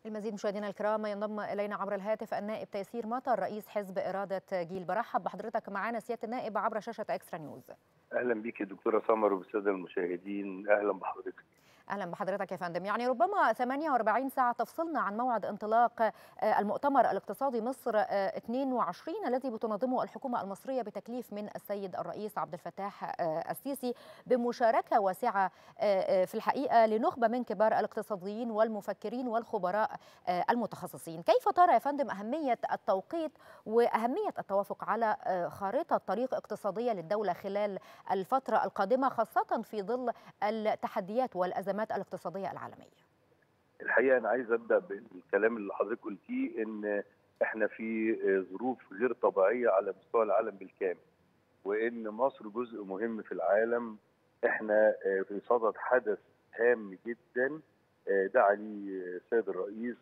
المزيد مشاهدينا الكرام ينضم الينا عبر الهاتف النائب تيسير مطر رئيس حزب اراده جيل برحب بحضرتك معنا سياده النائب عبر شاشه اكسترا نيوز اهلا بك دكتوره سمر وبالساده المشاهدين اهلا بحضرتك اهلا بحضرتك يا فندم يعني ربما 48 ساعه تفصلنا عن موعد انطلاق المؤتمر الاقتصادي مصر 22 الذي بتنظمه الحكومه المصريه بتكليف من السيد الرئيس عبد الفتاح السيسي بمشاركه واسعه في الحقيقه لنخبه من كبار الاقتصاديين والمفكرين والخبراء المتخصصين كيف ترى يا فندم اهميه التوقيت واهميه التوافق على خارطه طريق اقتصاديه للدوله خلال الفتره القادمه خاصه في ظل التحديات والازمات الازمات الاقتصاديه العالميه. الحقيقه انا عايز ابدا بالكلام اللي حضرتك قلتيه ان احنا في ظروف غير طبيعيه على مستوى العالم بالكامل وان مصر جزء مهم في العالم احنا في صدد حدث هام جدا دعا لي السيد الرئيس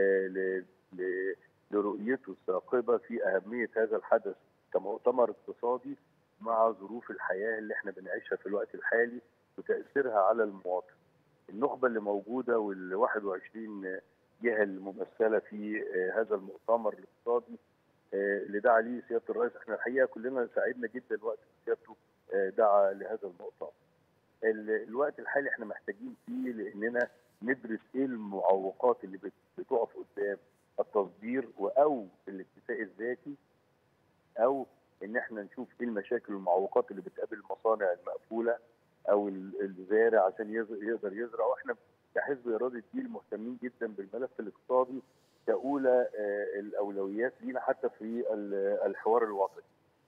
لرؤيته الثاقبه في اهميه هذا الحدث كمؤتمر اقتصادي مع ظروف الحياه اللي احنا بنعيشها في الوقت الحالي وتاثيرها على المواطن. النخبه اللي موجوده وال 21 جهه الممثله في هذا المؤتمر الاقتصادي اللي دعا ليه سياده الرئيس احنا الحقيقه كلنا سعدنا جدا وقت سيادته دعا لهذا المؤتمر. الوقت الحالي احنا محتاجين فيه لاننا ندرس ايه المعوقات اللي بتقف قدام التصدير او الاكتفاء الذاتي او ان احنا نشوف ايه المشاكل والمعوقات اللي بتقابل المصانع المقفوله او الزارع عشان يقدر يزرع واحنا كحزب اراده جيل مهتمين جدا بالملف الاقتصادي كاولى الاولويات لينا حتى في الحوار الوطني.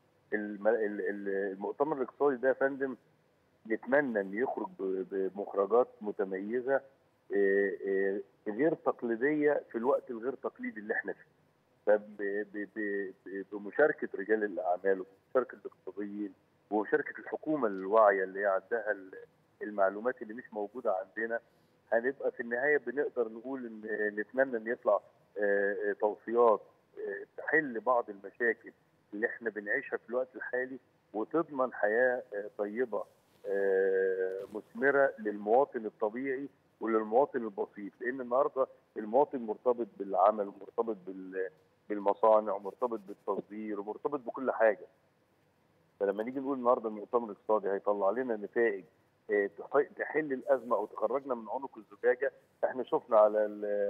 المؤتمر الاقتصادي ده يا فندم نتمنى ان يخرج بمخرجات متميزه غير تقليديه في الوقت الغير تقليدي اللي احنا فيه. بمشاركه رجال الاعمال ومشاركه الاقتصاديين وشركه الحكومه الواعيه اللي هي عندها المعلومات اللي مش موجوده عندنا هنبقى في النهايه بنقدر نقول ان نتمنى ان يطلع توصيات تحل بعض المشاكل اللي احنا بنعيشها في الوقت الحالي وتضمن حياه طيبه مثمره للمواطن الطبيعي وللمواطن البسيط لان النهارده المواطن مرتبط بالعمل ومرتبط بالمصانع ومرتبط بالتصدير ومرتبط بكل حاجه فلما نيجي نقول النهارده المؤتمر الاقتصادي هيطلع لنا نتائج تحل الازمه او تخرجنا من عنق الزجاجه احنا شفنا على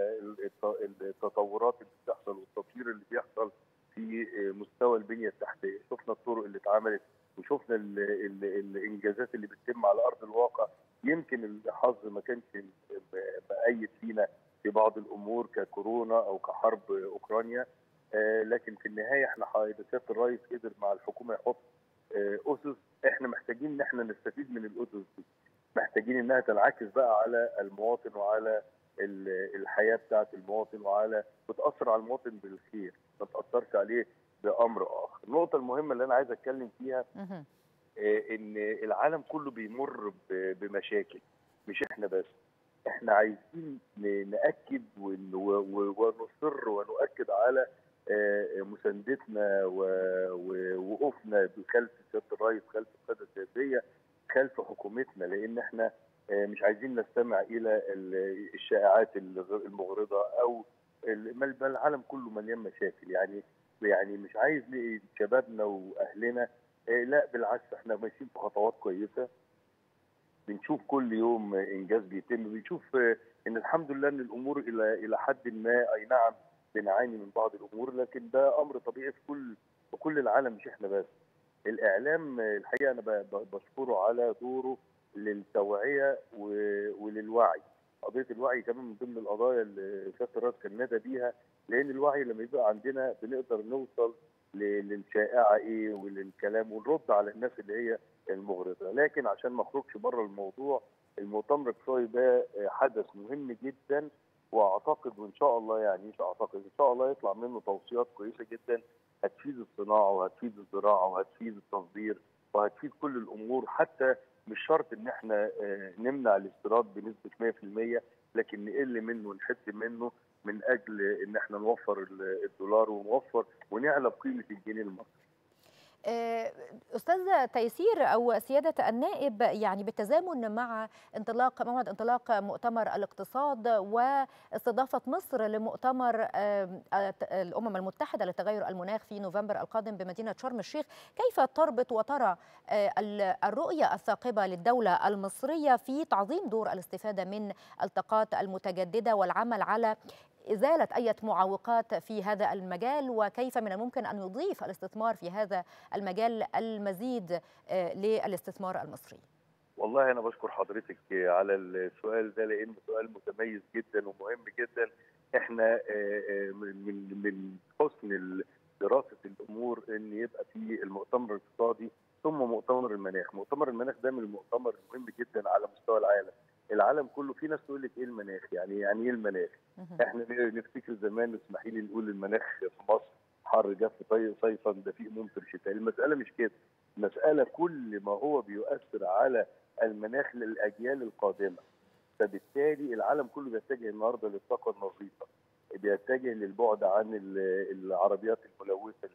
التطورات اللي بتحصل والتطوير اللي بيحصل في مستوى البنيه التحتيه شفنا الطرق اللي اتعملت وشفنا ال ال الانجازات اللي بتتم على ارض الواقع يمكن الحظ ما كانش مأيد فينا في بعض الامور ككورونا او كحرب اوكرانيا لكن في النهايه احنا سياده الرئيس قدر مع الحكومه يحط اسس احنا محتاجين ان احنا نستفيد من الاسس دي محتاجين انها تنعكس بقى على المواطن وعلى الحياه بتاعه المواطن وعلى بتاثر على المواطن بالخير ما تاثرش عليه بامر اخر النقطه المهمه اللي انا عايز اتكلم فيها ان العالم كله بيمر بمشاكل مش احنا بس احنا عايزين ناكد ونصر ونؤكد على مساندتنا ووقوفنا خلف سياده الرئيس خلف القياده السياسيه خلف حكومتنا لان احنا مش عايزين نستمع الى الشائعات المغرضه او العالم كله مليان مشاكل يعني يعني مش عايز شبابنا واهلنا لا بالعكس احنا ماشيين في خطوات كويسه بنشوف كل يوم انجاز بيتم بنشوف ان الحمد لله ان الامور الى الى حد ما اي نعم بنعاني من بعض الامور لكن ده امر طبيعي في كل في كل العالم مش احنا بس. الاعلام الحقيقه انا بشكره على دوره للتوعيه وللوعي. قضيه الوعي كمان من ضمن القضايا اللي سياده الرئيس كان نادى بيها لان الوعي لما يبقى عندنا بنقدر نوصل للشائعه ايه وللكلام ونرد على الناس اللي هي المغرضه، لكن عشان ما اخرجش بره الموضوع المؤتمر الاقتصادي ده حدث مهم جدا واعتقد وان شاء الله يعني مش اعتقد ان شاء الله يطلع منه توصيات كويسه جدا هتفيد الصناعه وهتفيد الزراعه وهتفيد التصدير وهتفيد كل الامور حتى مش شرط ان احنا نمنع الاستيراد بنسبه 100% لكن نقل منه ونحد منه من اجل ان احنا نوفر الدولار ونوفر ونعلى بقيمه الجنيه المصري. أستاذ تيسير أو سيادة النائب يعني بالتزامن مع انطلاق موعد انطلاق مؤتمر الاقتصاد واستضافة مصر لمؤتمر الأمم المتحدة لتغير المناخ في نوفمبر القادم بمدينة شرم الشيخ كيف تربط وترى الرؤية الثاقبة للدولة المصرية في تعظيم دور الاستفادة من الطاقات المتجددة والعمل على إزالة أي معوقات في هذا المجال وكيف من الممكن أن يضيف الاستثمار في هذا المجال المزيد للاستثمار المصري والله أنا بشكر حضرتك على السؤال ده لأنه سؤال متميز جدا ومهم جدا احنا من من حسن دراسة الأمور أن يبقى في المؤتمر الاقتصادي ثم مؤتمر المناخ مؤتمر المناخ ده من المؤتمر المهم جدا على مستوى العالم العالم كله في ناس تقول لك ايه المناخ يعني يعني ايه المناخ احنا نفتكر زمان اسمحي لي نقول المناخ في مصر حر جاف صيفا دفيق ممطر شتاء المساله مش كده المساله كل ما هو بيؤثر على المناخ للاجيال القادمه فبالتالي العالم كله بيتجه النهارده للطاقه النظيفه بيتجه للبعد عن العربيات الملوثه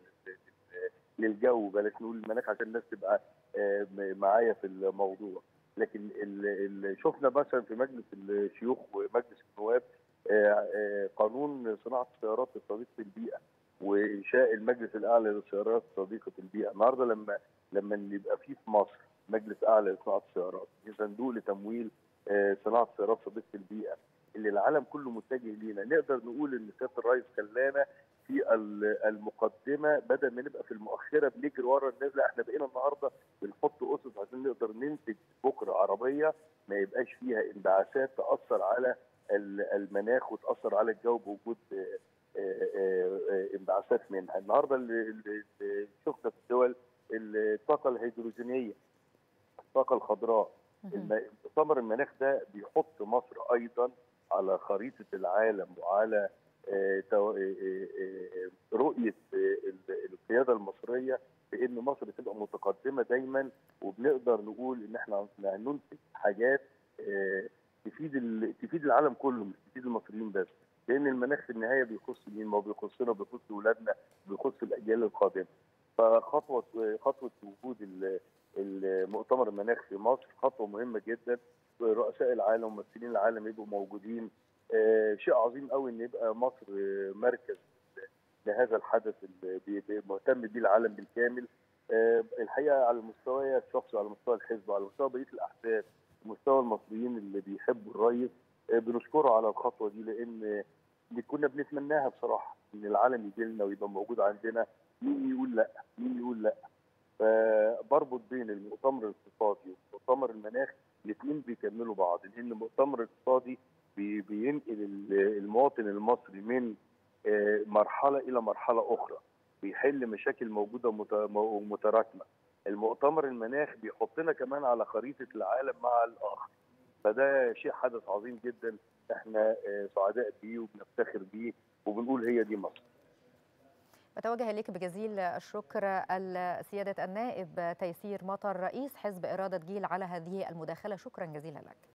للجو بلاش نقول المناخ عشان الناس تبقى معايا في الموضوع لكن اللي شفنا مثلا في مجلس الشيوخ ومجلس النواب قانون صناعه السيارات الصديقه للبيئه وانشاء المجلس الاعلى للسيارات صديقه البيئه النهارده لما لما يبقى في في مصر مجلس اعلى لصناعه السيارات صندوق لتمويل صناعه السيارات صديقه البيئه اللي العالم كله متجه لينا نقدر نقول ان سياده الرئيس خلانا في المقدمه بدل ما نبقى في المؤخره بنجري ورا الناس لا احنا بقينا النهارده بنحط اسس عشان نقدر ننتج بكره عربيه ما يبقاش فيها انبعاثات تاثر على المناخ وتاثر على الجو بوجود انبعاثات منها النهارده اللي شفنا في الدول الطاقه الهيدروجينيه الطاقه الخضراء مؤتمر المناخ ده بيحط مصر ايضا على خريطه العالم وعلى رؤيه القياده المصريه بان مصر تبقى متقدمه دايما وبنقدر نقول ان احنا هننتج حاجات تفيد تفيد العالم كله مش تفيد المصريين بس لان المناخ في النهايه بيخص مين؟ ما بيخصنا بيخص اولادنا بيخص الاجيال القادمه فخطوه خطوه وجود المؤتمر المناخ في مصر خطوه مهمه جدا رؤساء العالم وممثلين العالم يبقوا موجودين آه شيء عظيم قوي ان يبقى مصر مركز لهذا الحدث اللي مهتم بيه العالم بالكامل آه الحقيقه على المستوى الشخصي وعلى مستوى الحزب وعلى مستوى بقيه الاحزاب مستوى المصريين اللي بيحبوا الرئيس آه بنشكره على الخطوه دي لان اللي كنا بنتمناها بصراحه ان العالم يجي لنا ويبقى موجود عندنا مين يقول لا مين يقول لا فبربط بين المؤتمر الاقتصادي ومؤتمر المناخ الاثنين بيكملوا بعض لان المؤتمر الاقتصادي بينقل المواطن المصري من مرحله الى مرحله اخرى بيحل مشاكل موجوده ومتراكمه المؤتمر المناخ بيحطنا كمان على خريطه العالم مع الاخر فده شيء حدث عظيم جدا احنا سعداء بيه وبنفتخر بيه وبنقول هي دي مصر بتوجه إليك بجزيل الشكر السيادة النائب تيسير مطر رئيس حزب إرادة جيل على هذه المداخلة شكرا جزيلا لك